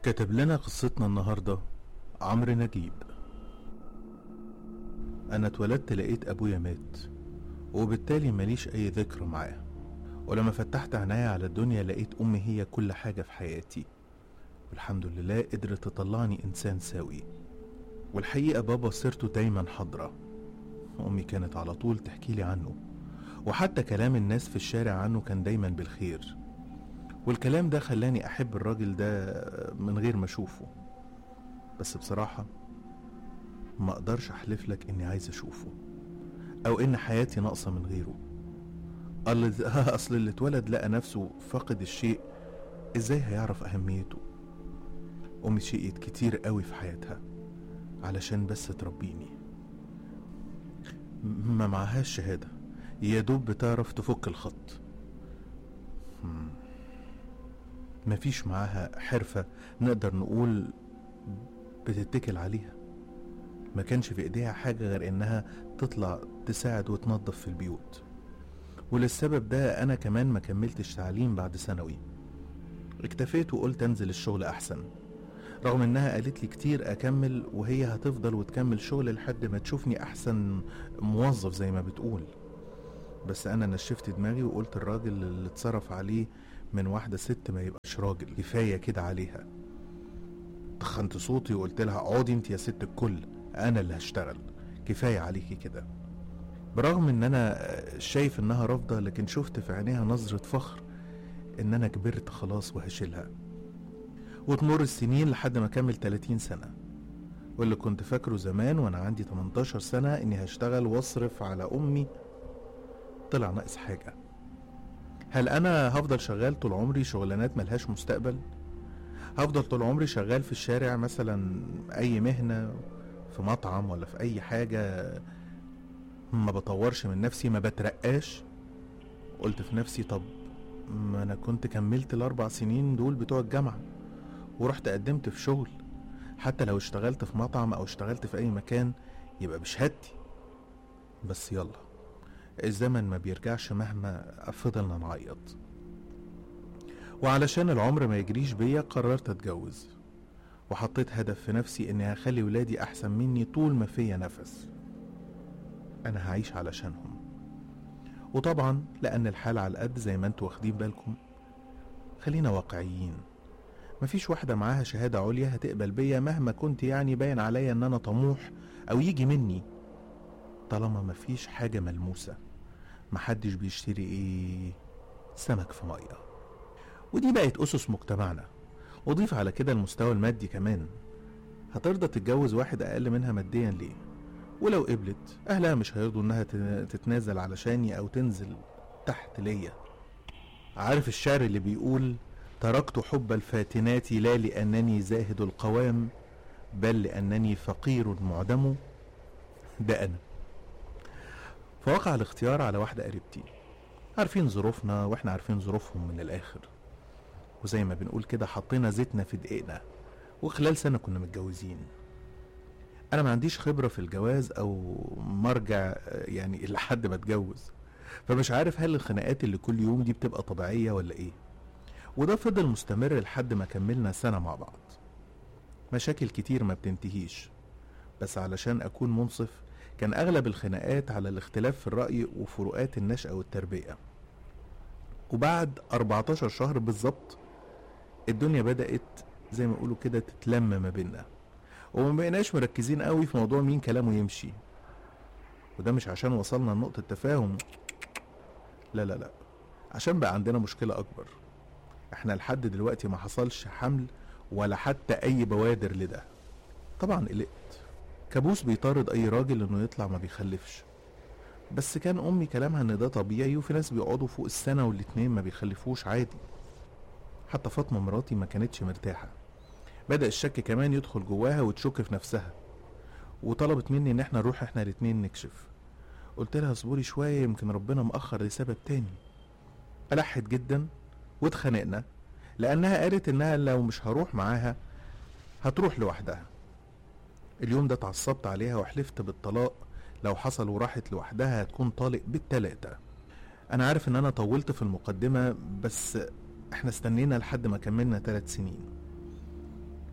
كتب لنا قصتنا النهاردة عمرو نجيب أنا اتولدت لقيت أبويا مات وبالتالي ماليش أي ذكر معاه ولما فتحت عينيا على الدنيا لقيت أمي هي كل حاجة في حياتي والحمد لله قدرت تطلعني إنسان سوي والحقيقة بابا سيرته دايما حاضرة أمي كانت على طول تحكي لي عنه وحتى كلام الناس في الشارع عنه كان دايما بالخير والكلام ده خلاني أحب الراجل ده من غير ما أشوفه بس بصراحة ما أقدرش أحلف لك إني عايز أشوفه أو إن حياتي ناقصة من غيره ال- أصل اللي اتولد لقى نفسه فاقد الشيء إزاي هيعرف أهميته أمي شقيت كتير قوي في حياتها علشان بس تربيني م- ما معهاش شهادة يا دوب بتعرف تفك الخط مم. مفيش معاها حرفة نقدر نقول بتتكل عليها ما كانش في ايديها حاجة غير انها تطلع تساعد وتنظف في البيوت وللسبب ده انا كمان ما كملتش تعليم بعد ثانوي اكتفيت وقلت انزل الشغل احسن رغم انها قالت لي كتير اكمل وهي هتفضل وتكمل شغل لحد ما تشوفني احسن موظف زي ما بتقول بس انا نشفت دماغي وقلت الراجل اللي اتصرف عليه من واحدة ست ما يبقاش راجل كفاية كده عليها تخنت صوتي وقلت لها اقعدي انت يا ست الكل انا اللي هشتغل كفاية عليكي كده برغم ان انا شايف انها رافضة لكن شفت في عينيها نظرة فخر ان انا كبرت خلاص وهشيلها وتمر السنين لحد ما كمل 30 سنة واللي كنت فاكره زمان وانا عندي 18 سنة اني هشتغل واصرف على امي طلع ناقص حاجة هل انا هفضل شغال طول عمري شغلانات ملهاش مستقبل هفضل طول عمري شغال في الشارع مثلا اي مهنة في مطعم ولا في اي حاجة ما بطورش من نفسي ما بترقاش قلت في نفسي طب ما انا كنت كملت الاربع سنين دول بتوع الجامعة ورحت قدمت في شغل حتى لو اشتغلت في مطعم او اشتغلت في اي مكان يبقى بشهادتي بس يلا الزمن ما بيرجعش مهما فضلنا نعيط وعلشان العمر ما يجريش بيا قررت اتجوز وحطيت هدف في نفسي اني هخلي ولادي احسن مني طول ما فيا نفس انا هعيش علشانهم وطبعا لان الحال على القد زي ما انتوا واخدين بالكم خلينا واقعيين مفيش واحدة معاها شهادة عليا هتقبل بيا مهما كنت يعني باين عليا ان انا طموح او يجي مني طالما مفيش حاجة ملموسة محدش بيشتري ايه سمك في مية ودي بقت أسس مجتمعنا وضيف على كده المستوى المادي كمان هترضى تتجوز واحد أقل منها ماديا ليه ولو قبلت أهلها مش هيرضوا إنها تن- تتنازل علشاني أو تنزل تحت ليا عارف الشعر اللي بيقول تركت حب الفاتنات لا لأنني زاهد القوام بل لأنني فقير معدم ده أنا فوقع الاختيار على واحدة قريبتي عارفين ظروفنا واحنا عارفين ظروفهم من الآخر وزي ما بنقول كده حطينا زيتنا في دقيقنا وخلال سنة كنا متجوزين أنا ما عنديش خبرة في الجواز أو مرجع آه، يعني لحد ما اتجوز فمش عارف هل الخناقات اللي كل يوم دي بتبقى طبيعية ولا إيه وده فضل مستمر لحد ما كملنا سنة مع بعض مشاكل كتير ما بتنتهيش بس علشان أكون منصف كان أغلب الخناقات على الاختلاف في الرأي وفروقات النشأة والتربية وبعد 14 شهر بالظبط الدنيا بدأت زي ما يقولوا كده تتلم ما بينا وما بقيناش مركزين قوي في موضوع مين كلامه يمشي وده مش عشان وصلنا لنقطة تفاهم لا لا لا عشان بقى عندنا مشكلة أكبر احنا لحد دلوقتي ما حصلش حمل ولا حتى أي بوادر لده طبعا قلقت كابوس بيطارد أي راجل إنه يطلع ما بيخلفش بس كان أمي كلامها إن ده طبيعي وفي ناس بيقعدوا فوق السنة والاتنين ما بيخلفوش عادي حتى فاطمة مراتي ما كانتش مرتاحة بدأ الشك كمان يدخل جواها وتشك في نفسها وطلبت مني إن احنا نروح احنا الاتنين نكشف قلت لها اصبري شوية يمكن ربنا مأخر لسبب تاني ألحت جدا واتخانقنا لأنها قالت إنها لو مش هروح معاها هتروح لوحدها اليوم ده اتعصبت عليها وحلفت بالطلاق لو حصل وراحت لوحدها هتكون طالق بالتلاتة انا عارف ان انا طولت في المقدمة بس احنا استنينا لحد ما كملنا ثلاث سنين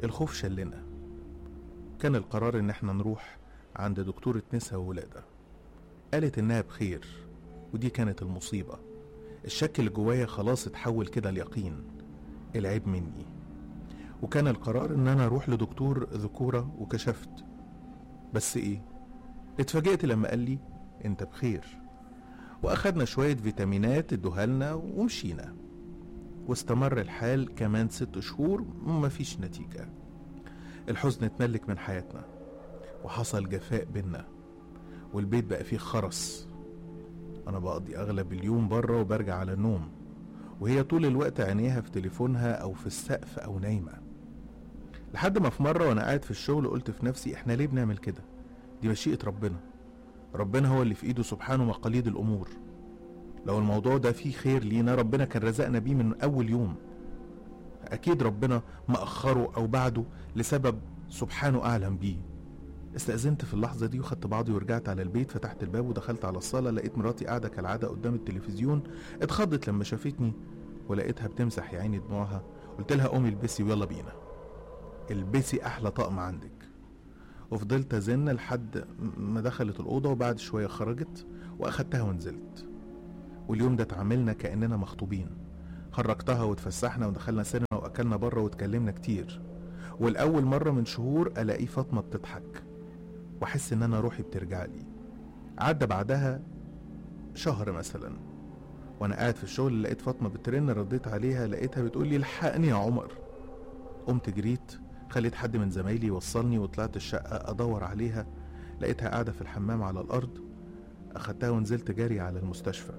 الخوف شلنا كان القرار ان احنا نروح عند دكتورة نساء وولادة قالت انها بخير ودي كانت المصيبة الشك اللي جوايا خلاص اتحول كده اليقين العيب مني وكان القرار ان انا اروح لدكتور ذكورة وكشفت بس ايه اتفاجئت لما قال لي انت بخير واخدنا شوية فيتامينات ادوها لنا ومشينا واستمر الحال كمان ست شهور ومفيش نتيجة الحزن اتملك من حياتنا وحصل جفاء بينا والبيت بقى فيه خرس انا بقضي اغلب اليوم بره وبرجع على النوم وهي طول الوقت عينيها في تليفونها او في السقف او نايمه لحد ما في مره وانا قاعد في الشغل قلت في نفسي احنا ليه بنعمل كده دي مشيئه ربنا ربنا هو اللي في ايده سبحانه مقاليد الامور لو الموضوع ده فيه خير لينا ربنا كان رزقنا بيه من اول يوم اكيد ربنا مأخره او بعده لسبب سبحانه اعلم بيه استأذنت في اللحظة دي وخدت بعضي ورجعت على البيت فتحت الباب ودخلت على الصالة لقيت مراتي قاعدة كالعادة قدام التلفزيون اتخضت لما شافتني ولقيتها بتمسح يا عيني دموعها قلت لها قومي البسي ويلا بينا البسي أحلى طقم عندك وفضلت أزن لحد ما دخلت الأوضة وبعد شوية خرجت وأخدتها ونزلت واليوم ده اتعاملنا كأننا مخطوبين خرجتها واتفسحنا ودخلنا سينما وأكلنا بره واتكلمنا كتير والأول مرة من شهور ألاقي فاطمة بتضحك واحس ان انا روحي بترجع لي عدى بعدها شهر مثلا وانا قاعد في الشغل لقيت فاطمه بترن رديت عليها لقيتها بتقول لي الحقني يا عمر قمت جريت خليت حد من زمايلي يوصلني وطلعت الشقه ادور عليها لقيتها قاعده في الحمام على الارض اخدتها ونزلت جري على المستشفى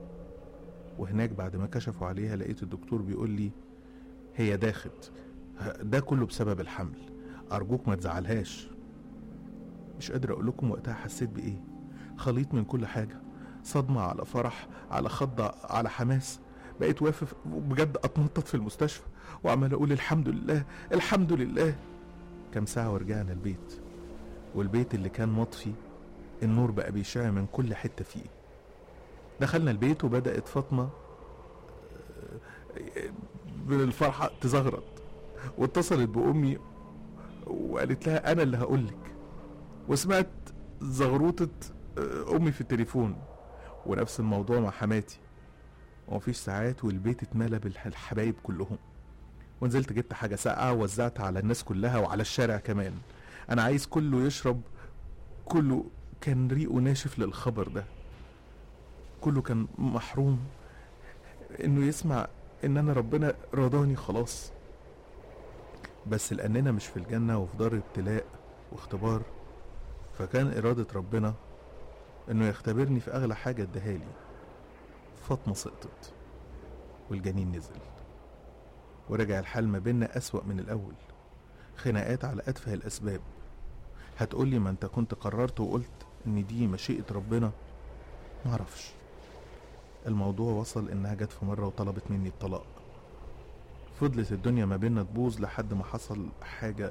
وهناك بعد ما كشفوا عليها لقيت الدكتور بيقول لي هي داخت ده كله بسبب الحمل ارجوك ما تزعلهاش مش قادر اقول لكم وقتها حسيت بايه خليط من كل حاجه صدمه على فرح على خضه على حماس بقيت واقف بجد اتنطط في المستشفى وعمال اقول الحمد لله الحمد لله كام ساعه ورجعنا البيت والبيت اللي كان مطفي النور بقى بيشع من كل حته فيه دخلنا البيت وبدات فاطمه بالفرحه تزغرط واتصلت بامي وقالت لها انا اللي هقولك وسمعت زغروطة أمي في التليفون ونفس الموضوع مع حماتي ومفيش ساعات والبيت اتملى بالحبايب كلهم ونزلت جبت حاجة ساقعة ووزعتها على الناس كلها وعلى الشارع كمان أنا عايز كله يشرب كله كان ريقه ناشف للخبر ده كله كان محروم إنه يسمع إن أنا ربنا رضاني خلاص بس لأننا مش في الجنة وفي دار ابتلاء واختبار فكان إرادة ربنا إنه يختبرني في أغلى حاجة اداهالي فاطمة سقطت والجنين نزل ورجع الحال ما بينا أسوأ من الأول خناقات على أتفه الأسباب هتقولي ما أنت كنت قررت وقلت إن دي مشيئة ربنا معرفش الموضوع وصل إنها جت في مرة وطلبت مني الطلاق فضلت الدنيا ما بينا تبوظ لحد ما حصل حاجة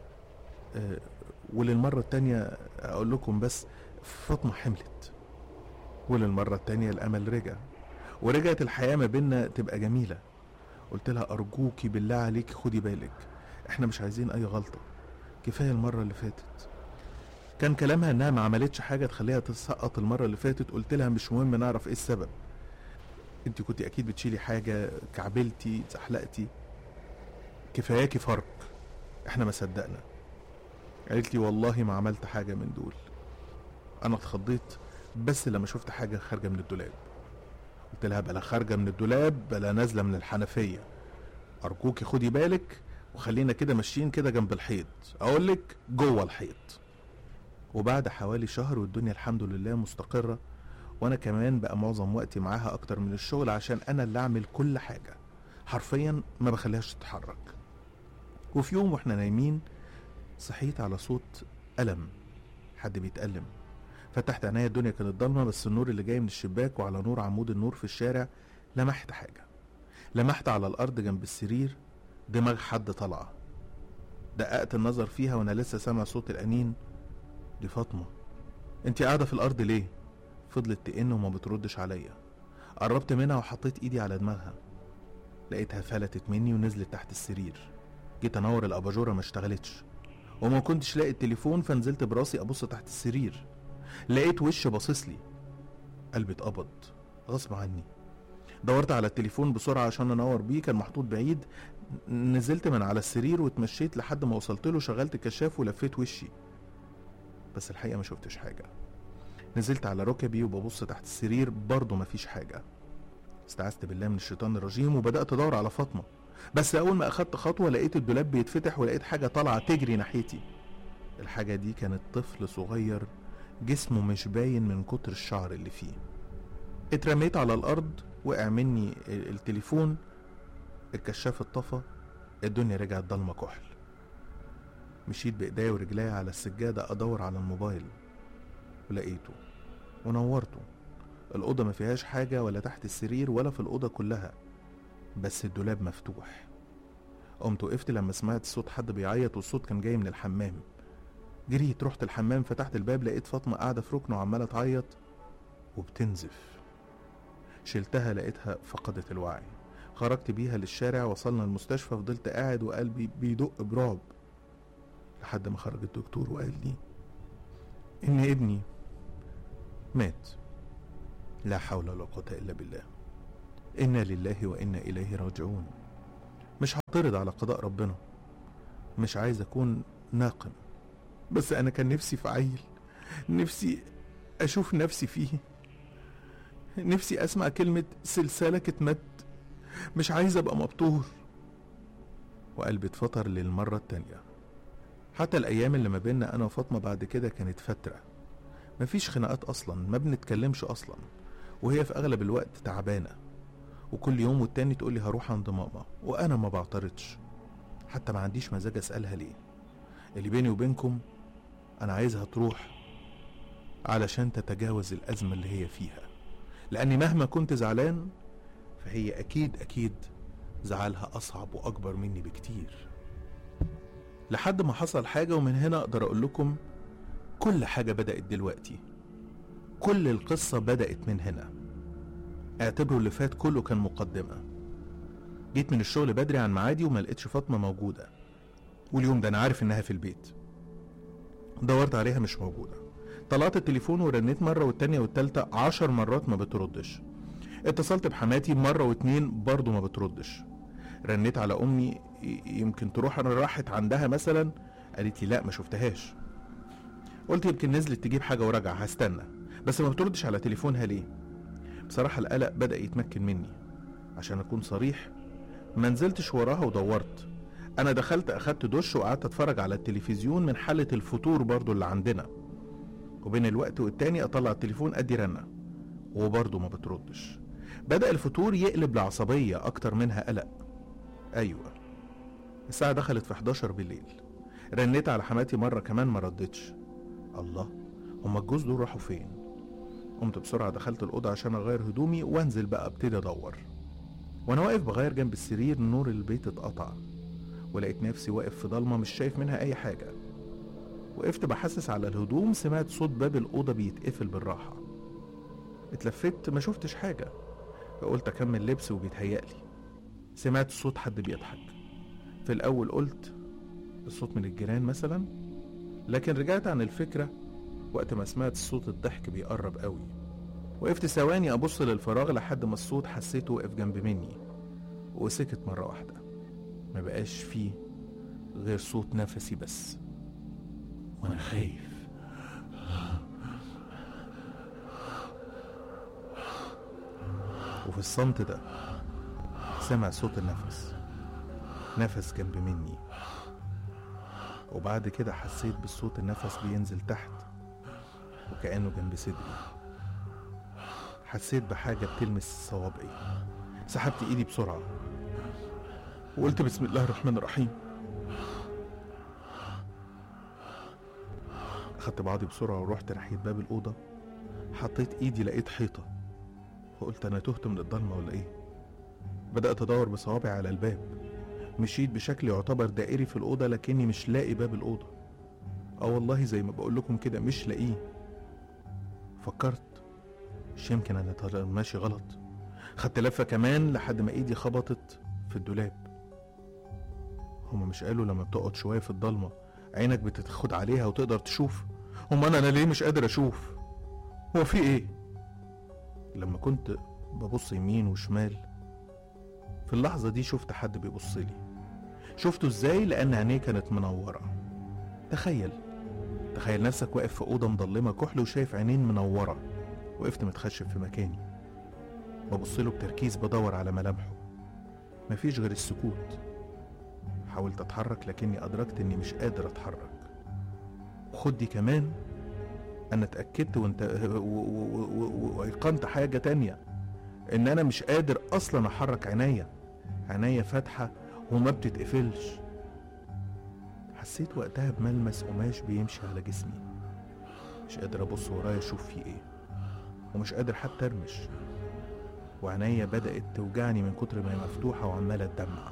آه وللمرة التانية أقول لكم بس فاطمة حملت وللمرة التانية الأمل رجع ورجعت الحياة ما بينا تبقى جميلة قلت لها أرجوكي بالله عليك خدي بالك احنا مش عايزين أي غلطة كفاية المرة اللي فاتت كان كلامها انها ما عملتش حاجة تخليها تسقط المرة اللي فاتت قلت لها مش مهم نعرف ايه السبب انت كنت اكيد بتشيلي حاجة كعبلتي زحلقتي كفاياكي فرق احنا ما صدقنا قالت لي والله ما عملت حاجة من دول انا اتخضيت بس لما شفت حاجة خارجة من الدولاب قلت لها بلا خارجة من الدولاب بلا نازلة من الحنفية ارجوكي خدي بالك وخلينا كده ماشيين كده جنب الحيط اقول لك جوه الحيط وبعد حوالي شهر والدنيا الحمد لله مستقرة وانا كمان بقى معظم وقتي معاها اكتر من الشغل عشان انا اللي اعمل كل حاجة حرفيا ما بخليهاش تتحرك وفي يوم واحنا نايمين صحيت على صوت ألم حد بيتألم فتحت عينيا الدنيا كانت ضلمة بس النور اللي جاي من الشباك وعلى نور عمود النور في الشارع لمحت حاجة لمحت على الأرض جنب السرير دماغ حد طالعة دققت النظر فيها وأنا لسه سامع صوت الأنين دي فاطمة انتي قاعدة في الأرض ليه؟ فضلت تئن وما بتردش عليا قربت منها وحطيت ايدي على دماغها لقيتها فلتت مني ونزلت تحت السرير جيت انور الاباجوره ما اشتغلتش وما كنتش لاقي التليفون فنزلت براسي ابص تحت السرير لقيت وش باصص لي قلبي اتقبض غصب عني دورت على التليفون بسرعة عشان انور بيه كان محطوط بعيد نزلت من على السرير واتمشيت لحد ما وصلت له شغلت الكشاف ولفيت وشي بس الحقيقة ما شفتش حاجة نزلت على ركبي وببص تحت السرير برضه مفيش حاجة استعذت بالله من الشيطان الرجيم وبدأت أدور على فاطمة بس أول ما أخدت خطوة لقيت الدولاب بيتفتح ولقيت حاجة طالعة تجري ناحيتي الحاجة دي كانت طفل صغير جسمه مش باين من كتر الشعر اللي فيه اترميت على الأرض وقع مني التليفون الكشاف اتطفى الدنيا رجعت ضلمة كحل مشيت بإيديا ورجليا على السجادة أدور على الموبايل ولقيته ونورته الأوضة ما فيهاش حاجة ولا تحت السرير ولا في الأوضة كلها بس الدولاب مفتوح قمت وقفت لما سمعت صوت حد بيعيط والصوت كان جاي من الحمام جريت رحت الحمام فتحت الباب لقيت فاطمة قاعدة في ركن وعمالة تعيط وبتنزف شلتها لقيتها فقدت الوعي خرجت بيها للشارع وصلنا المستشفى فضلت قاعد وقلبي بيدق برعب لحد ما خرج الدكتور وقال لي إن ابني مات لا حول ولا قوة إلا بالله إنا لله وإنا إليه راجعون مش هعترض على قضاء ربنا مش عايز أكون ناقم بس أنا كان نفسي في عيل نفسي أشوف نفسي فيه نفسي أسمع كلمة سلسلك اتمد مش عايز أبقى مبتور وقلبي اتفطر للمرة التانية حتى الأيام اللي ما بيننا أنا وفاطمة بعد كده كانت فترة مفيش خناقات أصلا ما بنتكلمش أصلا وهي في أغلب الوقت تعبانة وكل يوم والتاني تقول لي هروح عند ماما وأنا ما بعترضش حتى ما عنديش مزاج أسألها ليه اللي بيني وبينكم أنا عايزها تروح علشان تتجاوز الأزمة اللي هي فيها لأني مهما كنت زعلان فهي أكيد أكيد زعلها أصعب وأكبر مني بكتير لحد ما حصل حاجة ومن هنا أقدر أقول لكم كل حاجة بدأت دلوقتي كل القصة بدأت من هنا اعتبروا اللي فات كله كان مقدمة جيت من الشغل بدري عن ميعادي وما لقيتش فاطمة موجودة واليوم ده أنا عارف إنها في البيت دورت عليها مش موجودة طلعت التليفون ورنيت مرة والتانية والتالتة عشر مرات ما بتردش اتصلت بحماتي مرة واتنين برضه ما بتردش رنيت على أمي يمكن تروح أنا راحت عندها مثلا قالت لي لا ما شفتهاش قلت يمكن نزلت تجيب حاجة وراجعة هستنى بس ما بتردش على تليفونها ليه بصراحة القلق بدأ يتمكن مني عشان أكون صريح ما نزلتش وراها ودورت أنا دخلت أخدت دش وقعدت أتفرج على التلفزيون من حالة الفطور برضو اللي عندنا وبين الوقت والتاني أطلع التليفون أدي رنة وبرضه ما بتردش بدأ الفطور يقلب لعصبية أكتر منها قلق أيوة الساعة دخلت في 11 بالليل رنيت على حماتي مرة كمان ما ردتش الله هما الجوز دول راحوا فين قمت بسرعة دخلت الأوضة عشان أغير هدومي وأنزل بقى أبتدي أدور وأنا واقف بغير جنب السرير نور البيت اتقطع ولقيت نفسي واقف في ضلمة مش شايف منها أي حاجة وقفت بحسس على الهدوم سمعت صوت باب الأوضة بيتقفل بالراحة اتلفت ما شفتش حاجة فقلت أكمل لبس وبيتهيألي سمعت صوت حد بيضحك في الأول قلت الصوت من الجيران مثلا لكن رجعت عن الفكرة وقت ما سمعت صوت الضحك بيقرب قوي وقفت ثواني أبص للفراغ لحد ما الصوت حسيته وقف جنب مني وسكت مرة واحدة ما بقاش فيه غير صوت نفسي بس وأنا خايف وفي الصمت ده سمع صوت النفس نفس جنب مني وبعد كده حسيت بالصوت النفس بينزل تحت وكأنه جنب صدري حسيت بحاجة بتلمس صوابعي سحبت ايدي بسرعة وقلت بسم الله الرحمن الرحيم أخدت بعضي بسرعة ورحت ناحية باب الأوضة حطيت ايدي لقيت حيطة وقلت أنا تهت من الضلمة ولا ايه بدأت أدور بصوابعي على الباب مشيت بشكل يعتبر دائري في الأوضة لكني مش لاقي باب الأوضة اه والله زي ما بقول لكم كده مش لاقيه فكرت مش يمكن انا طالع ماشي غلط خدت لفه كمان لحد ما ايدي خبطت في الدولاب هما مش قالوا لما بتقعد شوية في الضلمة عينك بتتخد عليها وتقدر تشوف هما أنا, أنا ليه مش قادر أشوف هو في إيه لما كنت ببص يمين وشمال في اللحظة دي شفت حد بيبص لي شفته ازاي لأن عينيه كانت منورة تخيل تخيل نفسك واقف في أوضة مضلمة كحل وشايف عينين منورة وقفت متخشب في مكاني ببص له بتركيز بدور على ملامحه مفيش غير السكوت حاولت اتحرك لكني ادركت اني مش قادر اتحرك وخد دي كمان انا اتاكدت وانت و- و- و- و- وايقنت حاجه تانية ان انا مش قادر اصلا احرك عينيا عينيا فاتحه وما بتتقفلش حسيت وقتها بملمس قماش بيمشي على جسمي مش قادر ابص ورايا اشوف فيه ايه ومش قادر حتى ارمش وعينيا بدأت توجعني من كتر ما هي مفتوحة وعمالة تدمع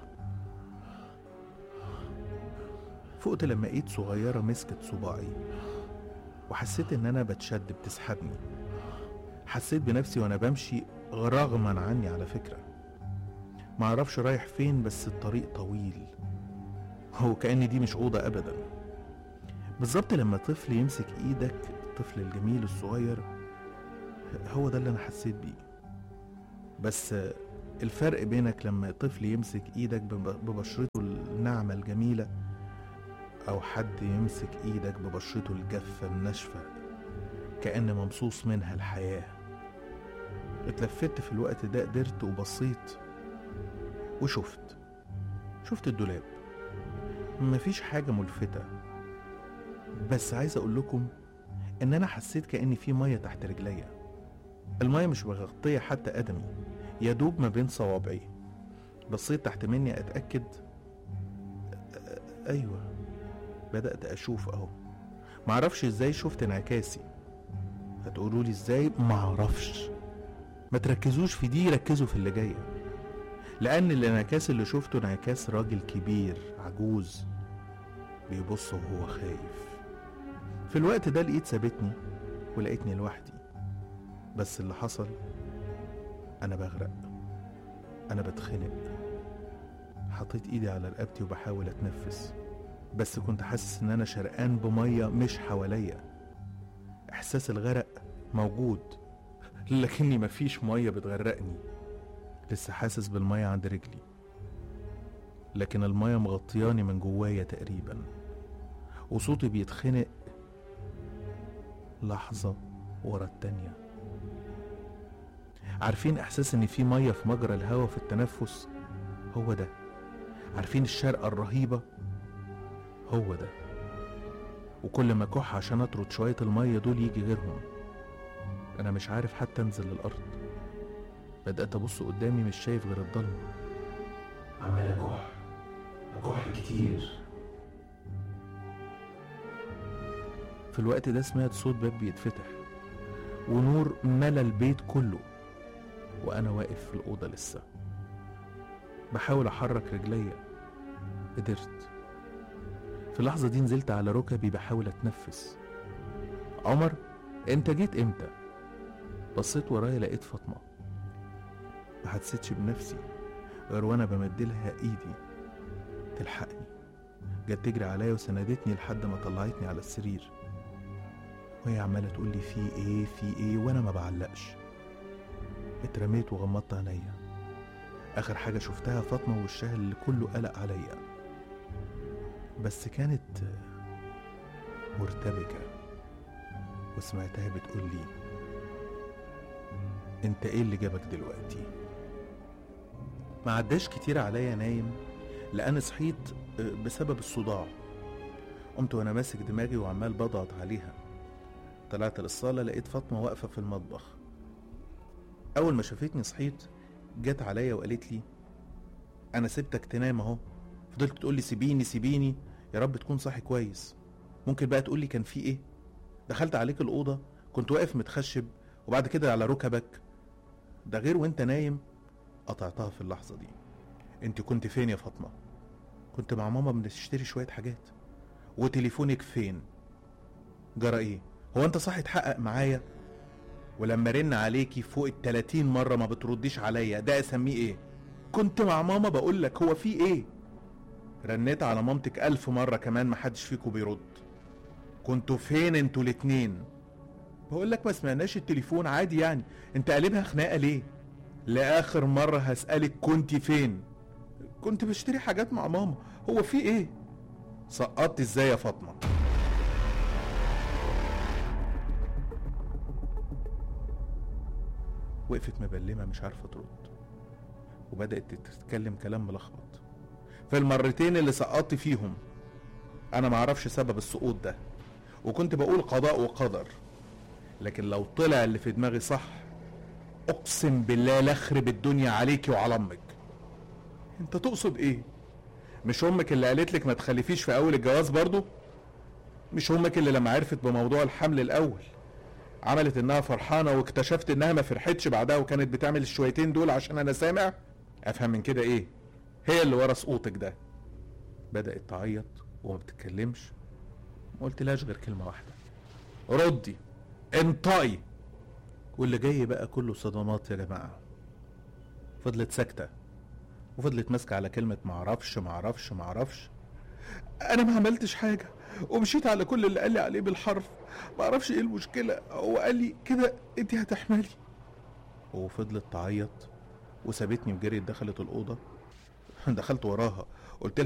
فقت لما ايد صغيرة مسكت صباعي وحسيت ان انا بتشد بتسحبني حسيت بنفسي وانا بمشي رغما عني على فكرة معرفش رايح فين بس الطريق طويل هو كأن دي مش أوضة أبدا بالظبط لما طفل يمسك ايدك الطفل الجميل الصغير هو ده اللي انا حسيت بيه بس الفرق بينك لما طفل يمسك ايدك بب- ببشرته الناعمة الجميلة او حد يمسك ايدك ببشرته الجافة الناشفة كأن ممصوص منها الحياة اتلفت في الوقت ده قدرت وبصيت وشفت شفت الدولاب مفيش حاجة ملفتة بس عايز اقول لكم ان انا حسيت كأن في مية تحت رجليا المية مش مغطية حتى قدمي يا دوب ما بين صوابعي بصيت تحت مني اتأكد أ- ايوه بدأت اشوف اهو معرفش ازاي شفت انعكاسي هتقولوا لي ازاي معرفش ما تركزوش في دي ركزوا في اللي جايه لان الانعكاس اللي شفته انعكاس راجل كبير عجوز بيبص وهو خايف في الوقت ده الايد سابتني ولقيتني لوحدي بس اللي حصل انا بغرق انا بتخنق حطيت ايدي على رقبتي وبحاول اتنفس بس كنت حاسس ان انا شرقان بميه مش حواليا احساس الغرق موجود لكني مفيش ميه بتغرقني لسه حاسس بالميه عند رجلي لكن الميه مغطياني من جوايا تقريبا وصوتي بيتخنق لحظة ورا التانية عارفين احساس ان في ميه في مجرى الهواء في التنفس هو ده عارفين الشرقة الرهيبة هو ده وكل ما كح عشان اطرد شوية المية دول يجي غيرهم انا مش عارف حتى انزل للارض بدأت ابص قدامي مش شايف غير الضلمة عمال اكح اكح كتير في الوقت ده سمعت صوت باب بيتفتح ونور ملا البيت كله وانا واقف في الاوضه لسه بحاول احرك رجليا قدرت في اللحظه دي نزلت على ركبي بحاول اتنفس عمر انت جيت امتى بصيت ورايا لقيت فاطمه ما حسيتش بنفسي غير وانا بمدلها ايدي تلحقني جت تجري عليا وسندتني لحد ما طلعتني على السرير وهي عماله تقول لي في ايه في ايه وانا ما بعلقش اترميت وغمضت عينيا اخر حاجه شفتها فاطمه وشها اللي كله قلق عليا بس كانت مرتبكه وسمعتها بتقول لي انت ايه اللي جابك دلوقتي ما عداش كتير عليا نايم لان صحيت بسبب الصداع قمت وانا ماسك دماغي وعمال بضغط عليها طلعت للصالة لقيت فاطمة واقفة في المطبخ أول ما شافتني صحيت جت عليا وقالت لي أنا سبتك تنام أهو فضلت تقول لي سيبيني سيبيني يا رب تكون صاحي كويس ممكن بقى تقول لي كان في إيه دخلت عليك الأوضة كنت واقف متخشب وبعد كده على ركبك ده غير وانت نايم قطعتها في اللحظة دي انت كنت فين يا فاطمة كنت مع ماما بنشتري شوية حاجات وتليفونك فين جرى ايه هو انت صح تحقق معايا ولما رن عليكي فوق التلاتين مرة ما بترديش عليا ده اسميه ايه كنت مع ماما بقولك هو في ايه رنيت على مامتك ألف مرة كمان محدش فيكم بيرد كنتوا فين انتوا الاتنين بقول لك ما سمعناش التليفون عادي يعني انت قلبها خناقة ليه لآخر مرة هسألك كنت فين كنت بشتري حاجات مع ماما هو في ايه سقطت ازاي يا فاطمة وقفت مبلمة مش عارفة ترد وبدأت تتكلم كلام ملخبط في المرتين اللي سقطت فيهم انا معرفش سبب السقوط ده وكنت بقول قضاء وقدر لكن لو طلع اللي في دماغي صح اقسم بالله لاخرب الدنيا عليكي وعلى امك انت تقصد ايه مش امك اللي قالت لك ما تخلفيش في اول الجواز برضو مش امك اللي لما عرفت بموضوع الحمل الاول عملت انها فرحانه واكتشفت انها ما فرحتش بعدها وكانت بتعمل الشويتين دول عشان انا سامع افهم من كده ايه هي اللي ورا سقوطك ده بدات تعيط وما بتتكلمش ما قلتلهاش غير كلمه واحده ردي انطقي واللي جاي بقى كله صدمات يا جماعه فضلت ساكته وفضلت ماسكه على كلمه معرفش معرفش معرفش انا ما عملتش حاجه ومشيت على كل اللي قال لي عليه بالحرف ما اعرفش ايه المشكله هو قال لي كده انت هتحملي وفضلت تعيط وسابتني وجريت دخلت الاوضه دخلت وراها قلت